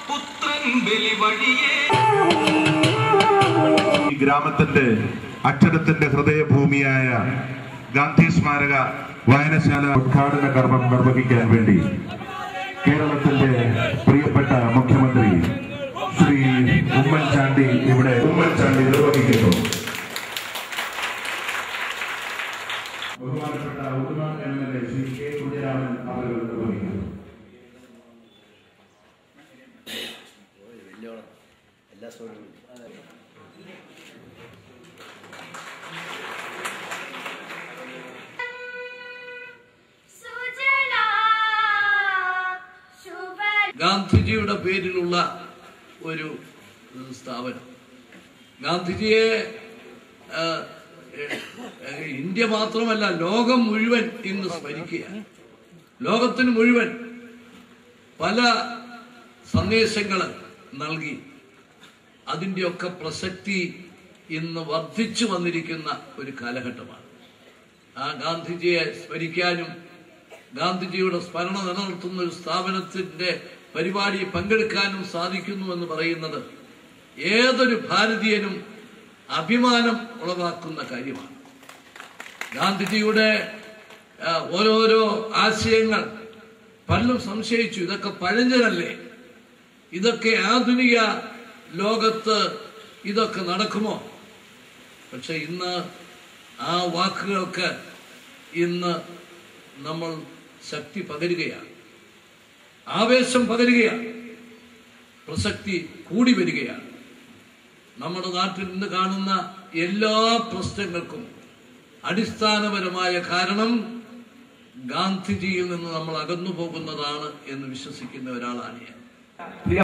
പുത്രൻ ബലി വഴിയേ ഈ ഗ്രാമത്തിന്റെ അക്ഷരത്തിന്റെ ഹൃദയഭൂമിയായ ഗാന്ധി സ്മാരക വായനശാല ഉദ്ഘാടന കർമ്മം നിർവഹിക്കാൻ വേണ്ടി കേരളത്തിന്റെ പ്രിയപ്പെട്ട മുഖ്യമന്ത്രി ശ്രീ ഉമ്മൻചാണ്ടി ഇവിടെ ഉമ്മൻചാണ്ടി നിർവഹിക്കുന്നു ബഹുമാനപ്പെട്ട Uduma M L A Shri K Kunhiraman അവർ നിർവഹിക്കുന്നു സുജലാ ശുഭ ഗാന്ധിജിയുടെ പേരിലുള്ള ഒരു ഏഹ്, സ്ഥാപനം ഗാന്ധിജിയെ ഏഹ്, ഏഹ്, ഇന്ത്യ മാത്രമല്ല ലോകം മുഴുവൻ ഇന്ന് സ്മരിക്കുകയാണ് ലോകത്തിന് മുഴുവൻ പല സന്ദേശങ്ങൾ നൽകി അതിൻ്റെയൊക്കെ പ്രസക്തി ഇന്ന് വർദ്ധിച്ചു വന്നിരിക്കുന്ന ഒരു കാലഘട്ടമാണ് ആ ഗാന്ധിജിയെ സ്മരിക്കാനും ഗാന്ധിജിയുടെ സ്മരണ നിലനിർത്തുന്ന ഒരു സ്ഥാപനത്തിന്റെ പരിപാടിയിൽ പങ്കെടുക്കാനും സാധിക്കുന്നു എന്ന് പറയുന്നത് ഏതൊരു ഭാരതീയനും അഭിമാനം ഉളവാക്കുന്ന കാര്യമാണ് ഗാന്ധിജിയുടെ ആ, ഓരോരോ ആശയങ്ങൾ പലരും സംശയിച്ചു ഇതൊക്കെ പഴഞ്ചനല്ലേ ഇതൊക്കെ ആധുനിക ലോകത്ത് ഇതൊക്കെ നടക്കുമോ പക്ഷെ ഇന്ന് ആ വാക്കുകൾക്ക് ഇന്ന് നമ്മൾ ശക്തി പകരുകയാണ് ആവേശം പകരുകയാണ് പ്രസക്തി കൂടി വരികയാണ് നമ്മുടെ നാട്ടിൽ ഇന്ന് കാണുന്ന എല്ലാ പ്രശ്നങ്ങൾക്കും അടിസ്ഥാനപരമായ കാരണം ഗാന്ധിജിയിൽ നിന്ന് നമ്മൾ അകന്നു പോകുന്നതാണ് എന്ന് വിശ്വസിക്കുന്ന ഒരാളാണ് ഞാൻ